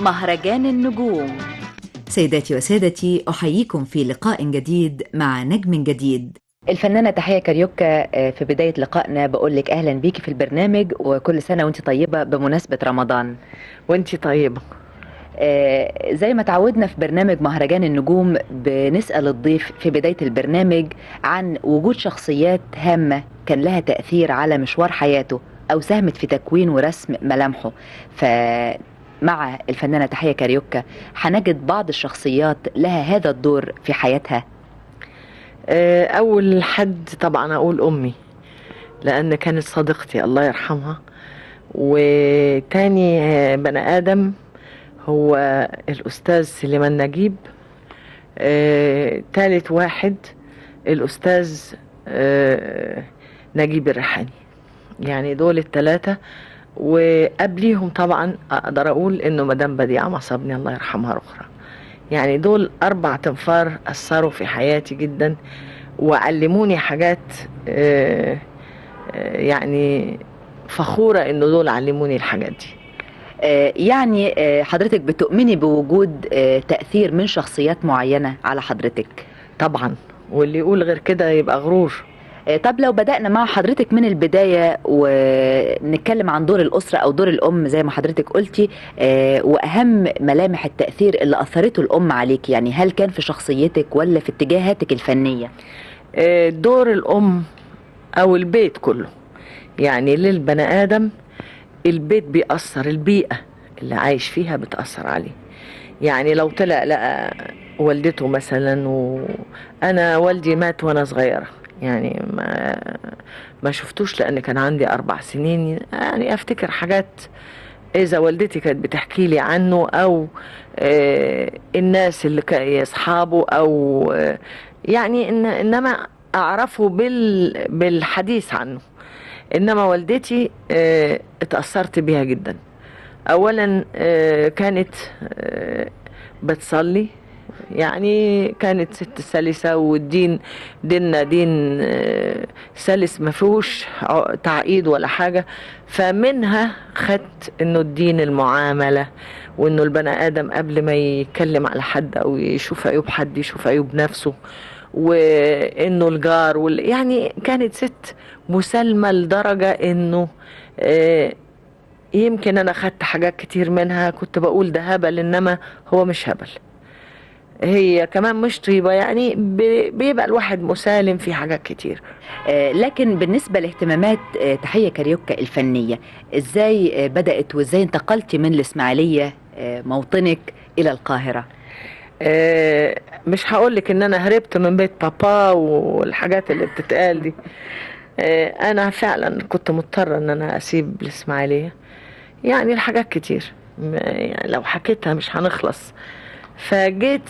مهرجان النجوم سيداتي وسادتي أحييكم في لقاء جديد مع نجم جديد الفنانة تحية كاريوكا آه، في بداية لقائنا بقول لك أهلا بيكي في البرنامج وكل سنة وانت طيبة بمناسبة رمضان وانتي طيبة آه، زي ما تعودنا في برنامج مهرجان النجوم بنسأل الضيف في بداية البرنامج عن وجود شخصيات هامة كان لها تأثير على مشوار حياته أو ساهمت في تكوين ورسم ملامحه فمع الفنانة تحية كاريوكا هنجد بعض الشخصيات لها هذا الدور في حياتها آه، أول حد طبعا أقول أمي لأن كانت صديقتي الله يرحمها وتاني آه، بني آدم هو الأستاذ سليمان نجيب آه، تالت واحد الأستاذ آه، نجيب الريحاني يعني دول التلاتة وقبليهم طبعا أقدر أقول إنه مدام بديعة مصابني الله يرحمها أخرى يعني دول أربع تنفار أثروا في حياتي جدا وعلموني حاجات آه، آه، يعني فخورة إنه دول علموني الحاجات دي آه، يعني آه، حضرتك بتؤمني بوجود آه، تأثير من شخصيات معينة على حضرتك طبعا واللي يقول غير كده يبقى غرور آه، طب لو بدأنا مع حضرتك من البداية ونتكلم عن دور الأسرة أو دور الأم زي ما حضرتك قلتي آه، وأهم ملامح التأثير اللي أثرته الأم عليك يعني هل كان في شخصيتك ولا في اتجاهاتك الفنية آه، دور الأم أو البيت كله يعني للبني آدم البيت بيأثر البيئة اللي عايش فيها بتأثر عليه يعني لو طلع لقى والدته مثلا وأنا والدي مات وأنا صغيرة يعني ما ما شفتوش لأن كان عندي أربع سنين يعني أفتكر حاجات إذا والدتي كانت بتحكي لي عنه أو آه، الناس اللي كان أصحابه أو آه، يعني إن إنما أعرفه بال بالحديث عنه إنما والدتي آه، اتأثرت بيها جدا أولا آه، كانت آه، بتصلي يعني كانت ست سلسة والدين ديننا دين آه، سلس ما فيهوش ع- تعقيد ولا حاجة فمنها خدت انه الدين المعاملة وانه البني ادم قبل ما يتكلم على حد او يشوف عيوب حد يشوف عيوب نفسه وانه الجار وال... يعني كانت ست مسالمة لدرجة انه آه، يمكن انا خدت حاجات كتير منها كنت بقول ده هبل انما هو مش هبل هي كمان مش طيبة يعني ب- بيبقى الواحد مسالم في حاجات كتير آه، لكن بالنسبة لاهتمامات آه، تحية كاريوكا الفنية ازاي آه، بدأت وازاي انتقلتي من الإسماعيلية آه، موطنك إلى القاهرة آه، مش هقولك ان انا هربت من بيت بابا والحاجات اللي بتتقال دي آه، انا فعلا كنت مضطرة ان انا اسيب الاسماعيلية يعني الحاجات كتير م- يعني لو حكيتها مش هنخلص فجيت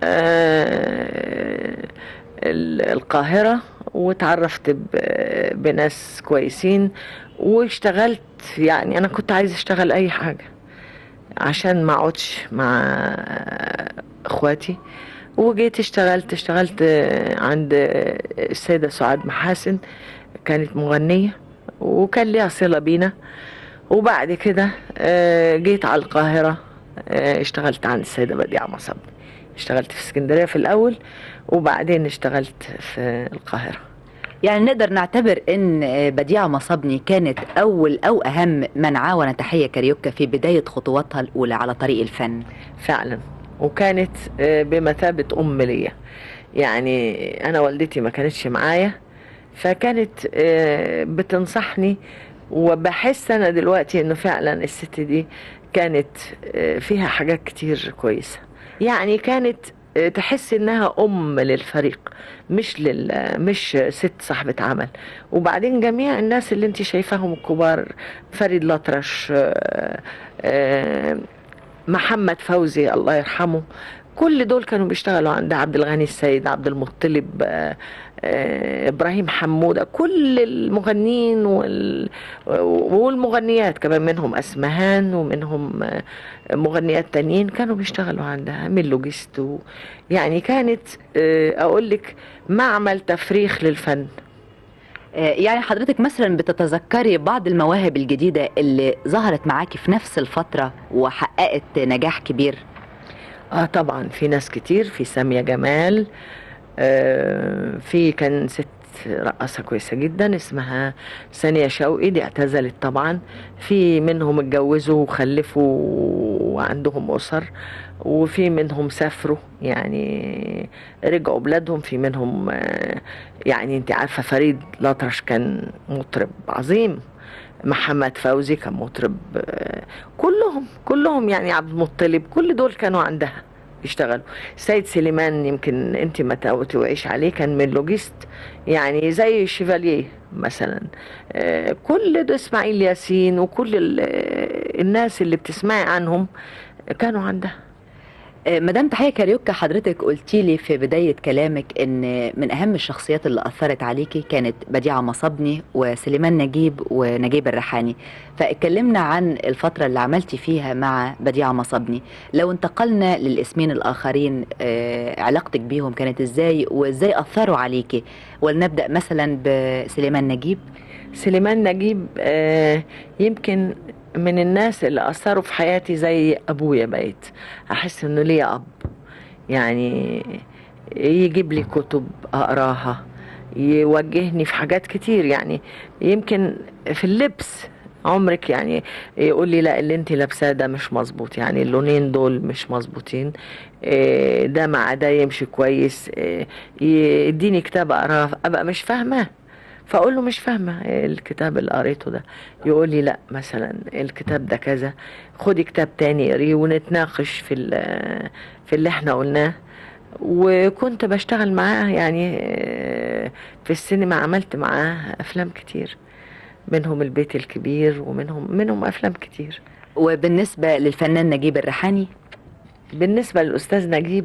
آه، ال- القاهرة وتعرفت ب- بناس كويسين واشتغلت يعني انا كنت عايز اشتغل اي حاجة عشان ما اقعدش مع اخواتي وجيت اشتغلت اشتغلت عند السيدة سعاد محاسن كانت مغنية وكان ليها صلة بينا وبعد كده آه، جيت على القاهرة آه، اشتغلت عند السيدة بديعة مصبني اشتغلت في اسكندرية في الأول وبعدين اشتغلت في القاهرة يعني نقدر نعتبر ان آه، بديعة مصابني كانت اول او اهم من عاون تحية كاريوكا في بداية خطواتها الاولى على طريق الفن فعلا وكانت آه، بمثابة أم ليا يعني أنا والدتي ما كانتش معايا فكانت آه، بتنصحني وبحس أنا دلوقتي إنه فعلا الست دي كانت آه، فيها حاجات كتير كويسة يعني كانت آه، تحس انها ام للفريق مش لل مش ست صاحبة عمل وبعدين جميع الناس اللي انت شايفاهم الكبار فريد الأطرش آه، آه، محمد فوزي الله يرحمه كل دول كانوا بيشتغلوا عند عبد الغني السيد عبد المطلب آه، آه، ابراهيم حموده كل المغنيين وال... والمغنيات كمان منهم اسمهان ومنهم آه، مغنيات تانيين كانوا بيشتغلوا عندها من لوجيست و... يعني كانت آه، اقول لك معمل تفريخ للفن آه، يعني حضرتك مثلا بتتذكري بعض المواهب الجديدة اللي ظهرت معاكي في نفس الفترة وحققت نجاح كبير اه طبعا في ناس كتير في سامية جمال آه في كان ست رقاصة كويسة جدا اسمها ثانية شوقي دي اعتزلت طبعا في منهم اتجوزوا وخلفوا وعندهم أسر وفي منهم سافروا يعني رجعوا بلادهم في منهم آه، يعني انت عارفة فريد الأطرش كان مطرب عظيم محمد فوزي كان مطرب آه، كلهم كلهم يعني عبد المطلب كل دول كانوا عندها يشتغلوا سيد سليمان يمكن انت ما توعيش عليه كان من لوجيست يعني زي شيفاليه مثلا آه، كل ده اسماعيل ياسين وكل ال- آه، الناس اللي بتسمعي عنهم كانوا عندها آه، مدام تحية كاريوكا حضرتك قلتي لي في بداية كلامك ان من اهم الشخصيات اللي اثرت عليكي كانت بديعة مصبني وسليمان نجيب ونجيب الريحاني فاتكلمنا عن الفترة اللي عملتي فيها مع بديعة مصبني لو انتقلنا للاسمين الاخرين آه، علاقتك بيهم كانت ازاي وازاي اثروا عليكي ولنبدأ مثلا بسليمان نجيب سليمان نجيب آه، يمكن من الناس اللي أثروا في حياتي زي أبويا بقيت أحس إنه ليا أب يعني يجيب لي كتب أقراها يوجهني في حاجات كتير يعني يمكن في اللبس عمرك يعني يقول لي لا اللي انت لابساه ده مش مظبوط يعني اللونين دول مش مظبوطين إيه، ده مع ده يمشي كويس إيه، يديني كتاب اقراه ابقى مش فاهماه فاقول له مش فاهمه الكتاب اللي قريته ده يقول لي لا مثلا الكتاب ده كذا خدي كتاب تاني اقريه ونتناقش في ال- في اللي احنا قلناه وكنت بشتغل معاه يعني آه، في السينما عملت معاه افلام كتير منهم البيت الكبير ومنهم منهم افلام كتير وبالنسبة للفنان نجيب الريحاني بالنسبة للأستاذ نجيب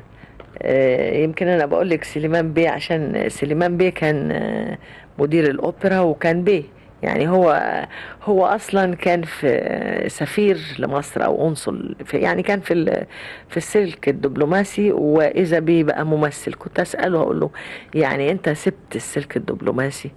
آه، يمكن أنا بقول لك سليمان بيه عشان سليمان بيه كان آه، مدير الأوبرا وكان بيه يعني هو هو أصلا كان في آه، سفير لمصر أو قنصل في يعني كان في ال- في السلك الدبلوماسي وإذا بيه بقى ممثل كنت أسأله أقول له يعني أنت سبت السلك الدبلوماسي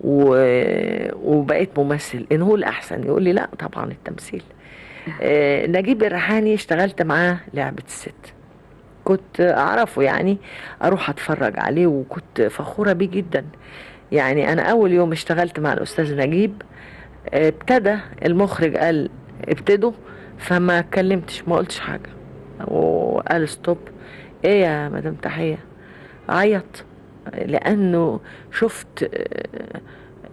و- وبقيت ممثل إن هو الأحسن يقول لي لا طبعا التمثيل آه، نجيب الريحاني اشتغلت معاه لعبة الست كنت أعرفه يعني أروح أتفرج عليه وكنت فخورة بيه جدا يعني أنا أول يوم اشتغلت مع الأستاذ نجيب آه، ابتدى المخرج قال ابتدوا فما اتكلمتش ما قلتش حاجة وقال ستوب ايه يا مدام تحية عيط لأنه شفت آه،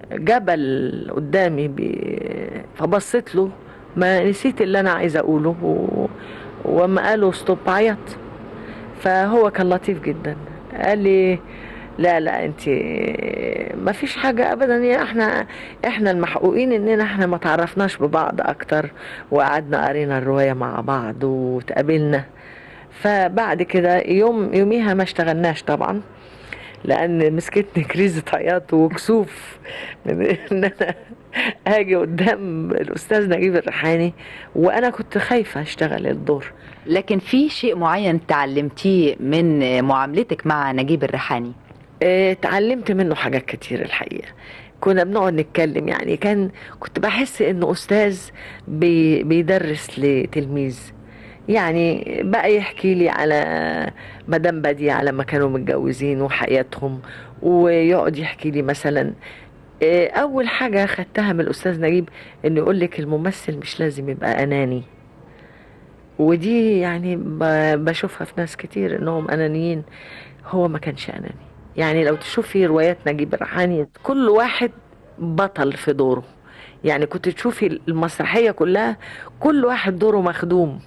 جبل قدامي بي فبصيت له ما نسيت اللي انا عايزه اقوله و... وما قالوا ستوب عيط فهو كان لطيف جدا قال لي لا لا انت ما فيش حاجة ابدا يا احنا احنا المحقوقين اننا احنا ما تعرفناش ببعض اكتر وقعدنا قرينا الرواية مع بعض وتقابلنا فبعد كده يوم يوميها ما اشتغلناش طبعا لان مسكتني كريزة عياط وكسوف من ان انا اجي قدام الاستاذ نجيب الريحاني وانا كنت خايفة اشتغل الدور لكن في شيء معين تعلمتيه من معاملتك مع نجيب الريحاني اه، اتعلمت منه حاجات كتير الحقيقة كنا بنقعد نتكلم يعني كان كنت بحس انه استاذ بي بيدرس لتلميذ يعني بقى يحكي لي على مدام بديعة لما كانوا متجوزين وحياتهم ويقعد يحكي لي مثلا اه، اول حاجة خدتها من الاستاذ نجيب انه يقول لك الممثل مش لازم يبقى اناني ودي يعني ب- بشوفها في ناس كتير انهم انانيين هو ما كانش اناني يعني لو تشوفي روايات نجيب الريحاني كل واحد بطل في دوره يعني كنت تشوفي المسرحية كلها كل واحد دوره مخدوم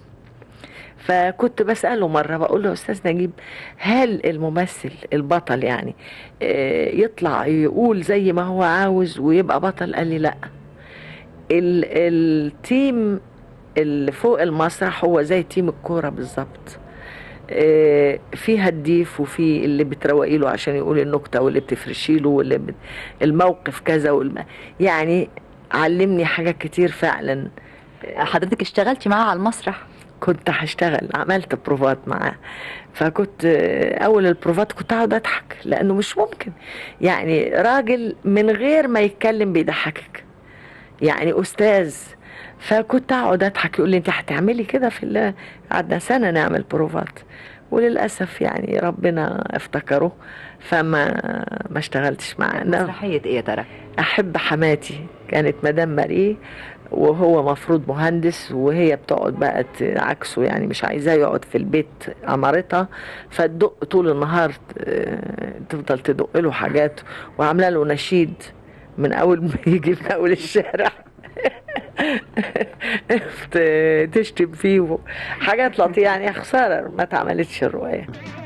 فكنت بسأله مرة بقول له أستاذ نجيب هل الممثل البطل يعني آه، يطلع يقول زي ما هو عاوز ويبقى بطل قال لي لا ال- التيم اللي فوق المسرح هو زي تيم الكورة بالظبط آه، في هديف وفي اللي بتروقي له عشان يقول النكته واللي بتفرشي له واللي بت... الموقف كذا والم... يعني علمني حاجات كتير فعلا حضرتك اشتغلتي معاه على المسرح كنت هشتغل عملت بروفات معاه فكنت آه، اول البروفات كنت اقعد اضحك لانه مش ممكن يعني راجل من غير ما يتكلم بيضحكك يعني استاذ فكنت اقعد اضحك يقول لي انت هتعملي كده في ال- قعدنا سنه نعمل بروفات وللاسف يعني ربنا افتكره فما ما اشتغلتش معاه إنما مسرحيه ايه يا ترى احب حماتي كانت مدام ماري وهو مفروض مهندس وهي بتقعد بقى عكسه يعني مش عايزاه يقعد في البيت امارتها فتدق طول النهار آه، تفضل تدق له حاجات وعامله له نشيد من اول ما يجي من اول الشارع ت- تشتم فيه حاجات لطيفه يعني خساره ما اتعملتش الروايه